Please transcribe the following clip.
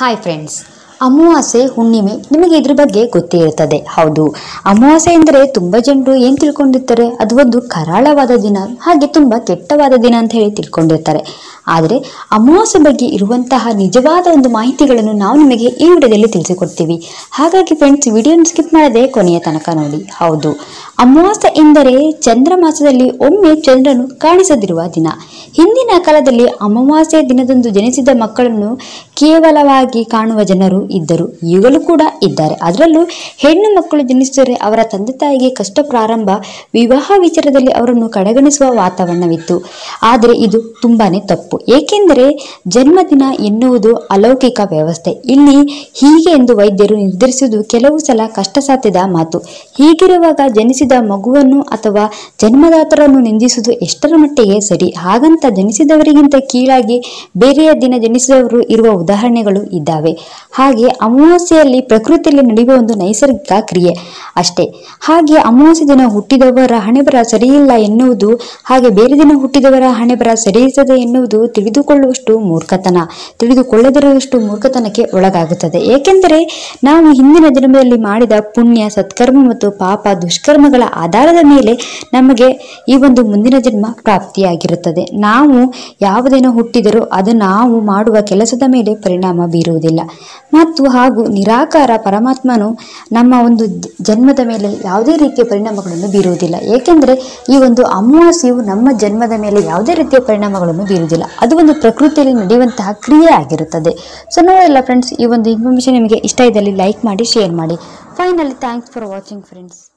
hi friends ಅಮಾವಾಸ್ಯೆ ಹುಣ್ಣಿಮೆ ನಿಮಗೆ ಇದ್ರ ಬಗ್ಗೆ ಗೊತ್ತೇ ಇರ್ತದೆ ಹೌದು ಅಮಾವಾಸ್ಯೆ ಎಂದರೆ ತುಂಬ ಜನರು ಏನು ತಿಳ್ಕೊಂಡಿರ್ತಾರೆ ಅದು ಒಂದು ಕರಾಳವಾದ ದಿನ ಹಾಗೆ ತುಂಬ ಕೆಟ್ಟವಾದ ದಿನ ಅಂತ ಹೇಳಿ ತಿಳ್ಕೊಂಡಿರ್ತಾರೆ ಆದರೆ ಅಮಾವಾಸ್ಯೆ ಬಗ್ಗೆ ಇರುವಂತಹ ನಿಜವಾದ ಒಂದು ಮಾಹಿತಿಗಳನ್ನು ನಾವು ನಿಮಗೆ ಈ ವಿಡಿಯೋದಲ್ಲಿ ತಿಳಿಸಿಕೊಡ್ತೀವಿ ಹಾಗಾಗಿ ಫ್ರೆಂಡ್ಸ್ ವಿಡಿಯೋನ ಸ್ಕಿಪ್ ಮಾಡದೆ ಕೊನೆಯ ತನಕ ನೋಡಿ ಹೌದು ಅಮಾವಾಸ್ಯೆ ಎಂದರೆ ಚಂದ್ರ ಮಾಸದಲ್ಲಿ ಒಮ್ಮೆ ಚಂದ್ರನು ಕಾಣಿಸದಿರುವ ದಿನ ಹಿಂದಿನ ಕಾಲದಲ್ಲಿ ಅಮಾವಾಸ್ಯೆ ದಿನದಂದು ಜನಿಸಿದ ಮಕ್ಕಳನ್ನು ಕೇವಲವಾಗಿ ಕಾಣುವ ಜನರು ಇದ್ದರು ಈಗಲೂ ಕೂಡ ಇದ್ದಾರೆ ಅದರಲ್ಲೂ ಹೆಣ್ಣು ಮಕ್ಕಳು ಜನಿಸಿದರೆ ಅವರ ತಂದೆ ತಾಯಿಗೆ ಕಷ್ಟ ಪ್ರಾರಂಭ ವಿವಾಹ ವಿಚಾರದಲ್ಲಿ ಅವರನ್ನು ಕಡೆಗಣಿಸುವ ವಾತಾವರಣವಿತ್ತು ಆದರೆ ಇದು ತುಂಬಾನೇ ತಪ್ಪು ಏಕೆಂದರೆ ಜನ್ಮದಿನ ಎನ್ನುವುದು ಅಲೌಕಿಕ ವ್ಯವಸ್ಥೆ ಇಲ್ಲಿ ಹೀಗೆ ಎಂದು ವೈದ್ಯರು ನಿರ್ಧರಿಸುವುದು ಕೆಲವು ಸಲ ಕಷ್ಟಸಾಧ್ಯದ ಮಾತು ಹೀಗಿರುವಾಗ ಜನಿಸಿದ ಮಗುವನ್ನು ಅಥವಾ ಜನ್ಮದಾತರನ್ನು ನಿಂದಿಸುವುದು ಎಷ್ಟರ ಮಟ್ಟಿಗೆ ಸರಿ ಹಾಗಂತ ಜನಿಸಿದವರಿಗಿಂತ ಕೀಳಾಗಿ ಬೇರೆಯ ದಿನ ಜನಿಸಿದವರು ಇರುವ ಉದಾಹರಣೆಗಳು ಇದ್ದಾವೆ ಹಾಗೆ ಅಮಾವಾಸ್ಯೆಯಲ್ಲಿ ಪ್ರಕೃತಿಯಲ್ಲಿ ನಡೆಯುವ ಒಂದು ನೈಸರ್ಗಿಕ ಕ್ರಿಯೆ ಅಷ್ಟೇ ಹಾಗೆ ಅಮಾವಾಸ್ಯೆ ದಿನ ಹುಟ್ಟಿದವರ ಹಣೆಬರ ಸರಿಯಿಲ್ಲ ಎನ್ನುವುದು ಹಾಗೆ ಬೇರೆ ದಿನ ಹುಟ್ಟಿದವರ ಹಣೆಬರ ಸರಿಯಿರ್ತದೆ ಎನ್ನುವುದು ತಿಳಿದುಕೊಳ್ಳುವಷ್ಟು ಮೂರ್ಖತನ ತಿಳಿದುಕೊಳ್ಳದಿರುವಷ್ಟು ಮೂರ್ಖತನಕ್ಕೆ ಒಳಗಾಗುತ್ತದೆ ಏಕೆಂದರೆ ನಾವು ಹಿಂದಿನ ಜನ್ಮದಲ್ಲಿ ಮಾಡಿದ ಪುಣ್ಯ ಸತ್ಕರ್ಮ ಮತ್ತು ಪಾಪ ದುಷ್ಕರ್ಮಗಳ ಆಧಾರದ ಮೇಲೆ ನಮಗೆ ಈ ಒಂದು ಮುಂದಿನ ಜನ್ಮ ಪ್ರಾಪ್ತಿಯಾಗಿರುತ್ತದೆ ನಾವು ಯಾವುದೇನೋ ಹುಟ್ಟಿದರೂ ಅದು ನಾವು ಮಾಡುವ ಕೆಲಸದ ಮೇಲೆ ಪರಿಣಾಮ ಬೀರುವುದಿಲ್ಲ ಮತ್ತು ಹಾಗೂ ನಿರಾಕಾರ ಪರಮಾತ್ಮನು ನಮ್ಮ ಒಂದು ಜ- ಜನ್ಮದ ಮೇಲೆ ಯಾವುದೇ ರೀತಿಯ ಪರಿಣಾಮಗಳನ್ನು ಬೀರುವುದಿಲ್ಲ ಏಕೆಂದರೆ ಈ ಒಂದು ಅಮಾವಾಸ್ಯೆಯು ನಮ್ಮ ಜನ್ಮದ ಮೇಲೆ ಯಾವುದೇ ರೀತಿಯ ಪರಿಣಾಮಗಳನ್ನು ಬೀರುವುದಿಲ್ಲ ಅದು ಒಂದು ಪ್ರಕೃತಿಯಲ್ಲಿ ನಡೆಯುವಂತಹ ಕ್ರಿಯೆ ಆಗಿರುತ್ತದೆ ಸೊ ನೋಡಲ್ಲ ಫ್ರೆಂಡ್ಸ್ ಈ ಒಂದು ಇನ್ಫಾರ್ಮೇಷನ್ ನಿಮಗೆ ಇಷ್ಟ ಇದ್ದಲ್ಲಿ ಲೈಕ್ ಮಾಡಿ ಶೇರ್ ಮಾಡಿ finally thanks for watching friends